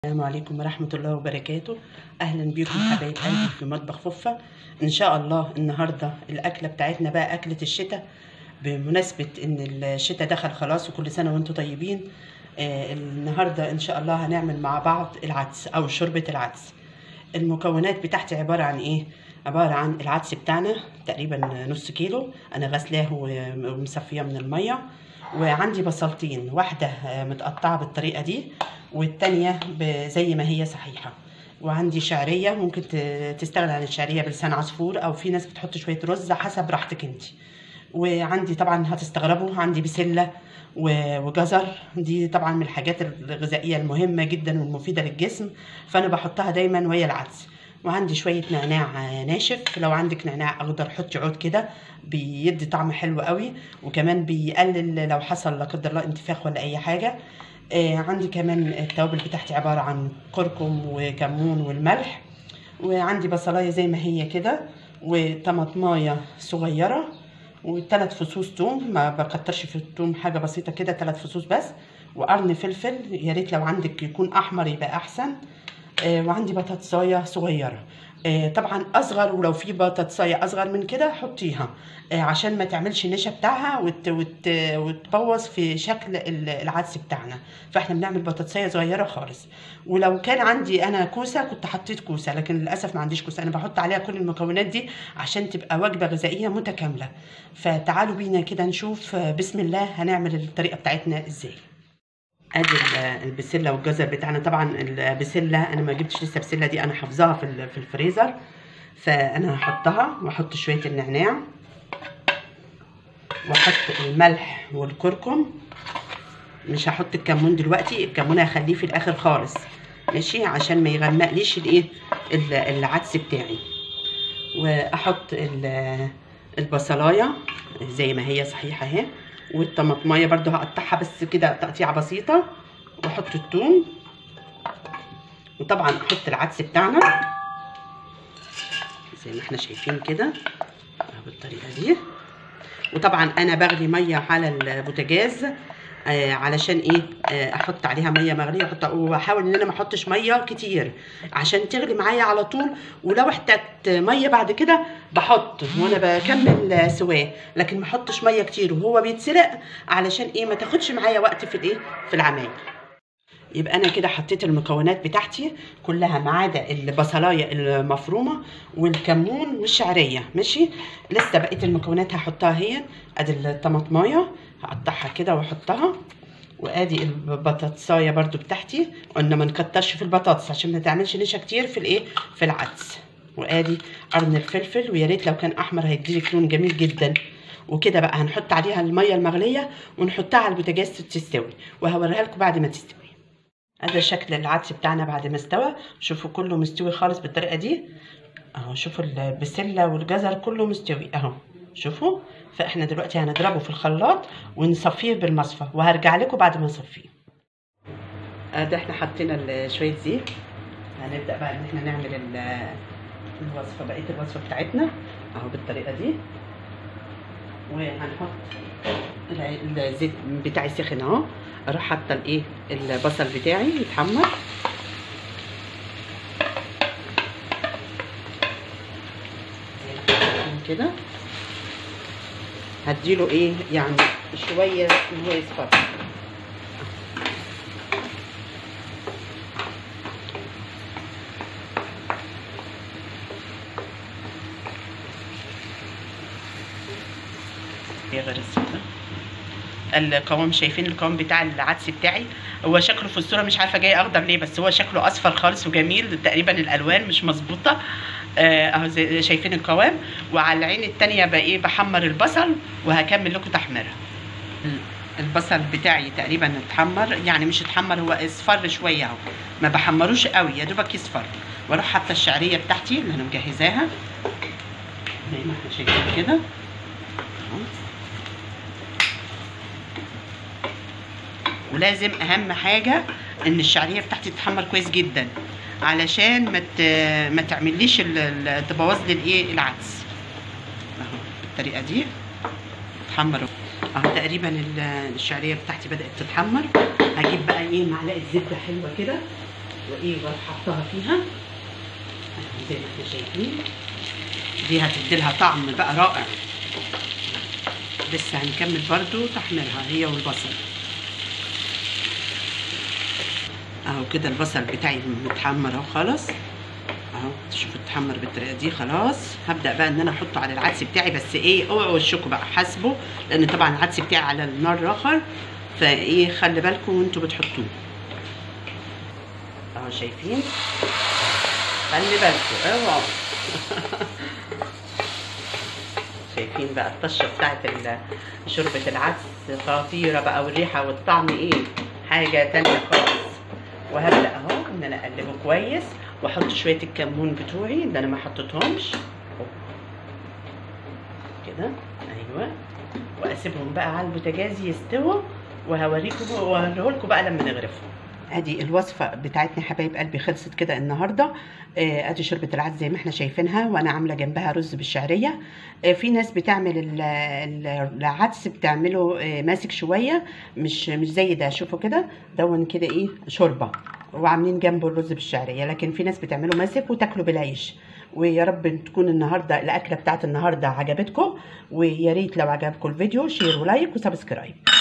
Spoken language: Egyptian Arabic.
السلام عليكم ورحمة الله وبركاته أهلا بكم حبايب قلبي في مطبخ فوفة إن شاء الله النهاردة الأكلة بتاعتنا بقى أكلة الشتاء بمناسبة إن الشتاء دخل خلاص وكل سنة وأنتم طيبين آه النهاردة إن شاء الله هنعمل مع بعض العدس أو شوربة العدس المكونات بتاعتي عبارة عن إيه؟ عبارة عن العدس بتاعنا تقريبا نص كيلو أنا غسلاه ومصفياه من المية وعندي بصلتين واحدة آه، متقطعة بالطريقة دي والتانية ب- زي ما هي صحيحة وعندي شعرية ممكن ت- تستغنى عن الشعرية بلسان عصفور أو في ناس بتحط شوية رز حسب راحتك انت وعندي طبعا هتستغربوا عندي بسلة و- وجزر دي طبعا من الحاجات الغذائية المهمة جدا والمفيدة للجسم فأنا بحطها دايما وهي العدس وعندي شوية نعناع آه، ناشف لو عندك نعناع أخضر حطي عود كده بيدي طعم حلو قوي وكمان بيقلل لو حصل لا قدر الله انتفاخ ولا أي حاجة آه، عندي كمان التوابل بتاعتي عبارة عن كركم وكمون والملح وعندي بصلاية زي ما هي كده وطماطماية صغيرة وثلاث فصوص توم ما بكترش في التوم حاجة بسيطة كده ثلاث فصوص بس وقرن فلفل يا ريت لو عندك يكون أحمر يبقى أحسن آه، وعندي بطاطساية صغيرة آه، طبعا اصغر ولو في بطاطساية اصغر من كده حطيها آه، عشان ما تعملش النشا بتاعها وت... وت... وتبوظ في شكل ال- العدس بتاعنا فاحنا بنعمل بطاطساية صغيرة خالص ولو كان عندي انا كوسة كنت حطيت كوسة لكن للاسف ما عنديش كوسة انا بحط عليها كل المكونات دي عشان تبقى وجبة غذائية متكاملة فتعالوا بينا كده نشوف آه، بسم الله هنعمل الطريقة بتاعتنا ازاي ادي ال- البسله والجزر بتاعنا طبعا البسله انا ما جبتش لسه بسله دي انا حافظاها في ال- في الفريزر فانا هحطها واحط شويه النعناع واحط الملح والكركم مش هحط الكمون دلوقتي الكمون هخليه في الاخر خالص ماشي عشان ما يغمقليش الايه ال- العدس بتاعي واحط ال- البصلايه زي ما هي صحيحه اهي والطماطمايه برضو هقطعها بس كده تقطيعه بسيطه واحط الثوم وطبعا احط العدس بتاعنا زي ما احنا شايفين كده أهو بالطريقه دي وطبعا انا بغلي ميه على البوتاجاز آه علشان ايه آه احط عليها ميه مغليه احط واحاول ان انا ما احطش ميه كتير عشان تغلي معايا على طول ولو احتجت ميه بعد كده بحط وانا بكمل سواه لكن ما احطش ميه كتير وهو بيتسلق علشان ايه ما تاخدش معايا وقت في الايه في العمايل يبقى انا كده حطيت المكونات بتاعتي كلها ما عدا البصلايه المفرومه والكمون والشعريه ماشي لسه بقيه المكونات هحطها هي ادي الطماطمايه هقطعها كده واحطها وادي البطاطسايه برضو بتاعتي قلنا ما نكترش في البطاطس عشان ما تعملش نشا كتير في الايه في العدس وادي قرن الفلفل ويا ريت لو كان احمر هيديلك لون جميل جدا وكده بقى هنحط عليها الميه المغليه ونحطها على البوتاجاز تستوي وهوريها لكم بعد ما تستوي هذا شكل العدس بتاعنا بعد ما استوى شوفوا كله مستوي خالص بالطريقه دي اهو شوفوا البسله والجزر كله مستوي اهو شوفوا فاحنا دلوقتي هنضربه في الخلاط ونصفيه بالمصفى وهرجع لكم بعد ما نصفيه ادي احنا حطينا ال- شويه زيت هنبدا بقى ان احنا نعمل ال- الوصفه بقيه الوصفه بتاعتنا اهو بالطريقه دي وهنحط الع- الزيت بتاعي سخن اهو اروح حاطه الايه البصل بتاعي يتحمر زي ما احنا شايفين كده هديله ايه يعني شويه ان هو يصفر يا غير الزبده القوام شايفين القوام بتاع العدس بتاعي هو شكله في الصوره مش عارفه جاي اخضر ليه بس هو شكله اصفر خالص وجميل تقريبا الالوان مش مظبوطه آه، اهو زي- شايفين القوام وعلى العين التانية بقى ايه بحمر البصل وهكمل لكم تحميرها ال- البصل بتاعي تقريبا اتحمر يعني مش اتحمر هو اصفر شويه اهو ما بحمروش قوي يا دوبك يصفر واروح حاطه الشعريه بتاعتي اللي انا مجهزاها زي ما احنا شايفين كده اهو ولازم اهم حاجه ان الشعريه بتاعتي تتحمر كويس جدا علشان ما ت- ما تعمليش ال- ال- تبوظ لي الايه العدس اهو بالطريقه دي تحمر اهو تقريبا ال- الشعريه بتاعتي بدات تتحمر هجيب بقى ايه معلقه زبده حلوه كده وايه واروح حطها فيها زي ما احنا شايفين دي هتدي لها طعم بقى رائع لسه هنكمل برضو تحميرها هي والبصل اهو كده البصل بتاعي متحمر اهو خالص اهو شوفوا اتحمر بالطريقه دي خلاص هبدا بقى ان انا احطه على العدس بتاعي بس ايه اوعوا وشكوا بقى حاسبوا لان طبعا العدس بتاعي على النار رخر فايه خلي بالكم وانتوا بتحطوه اهو شايفين خلي بالكم اوعوا شايفين بقى الطشه بتاعت ال- شوربه العدس خطيره بقى والريحه والطعم ايه حاجه تانية خالص وهبدا اهو ان انا اقلبه كويس واحط شويه الكمون بتوعي اللي انا ما حطيتهمش كده ايوه واسيبهم بقى على البوتاجاز يستووا وهوريكم وهوريهولكم بقى لما نغرفهم ادي الوصفه بتاعتنا يا حبايب قلبي خلصت كده النهارده آه، ادي شوربه العدس زي ما احنا شايفينها وانا عامله جنبها رز بالشعريه آه، في ناس بتعمل ال- ال- العدس بتعمله آه، ماسك شويه مش مش زي ده شوفوا كده دون كده ايه شوربه وعاملين جنبه الرز بالشعريه لكن في ناس بتعمله ماسك وتاكله بالعيش ويا رب تكون النهارده الاكله بتاعت النهارده عجبتكم ويا ريت لو عجبكم الفيديو شير ولايك وسبسكرايب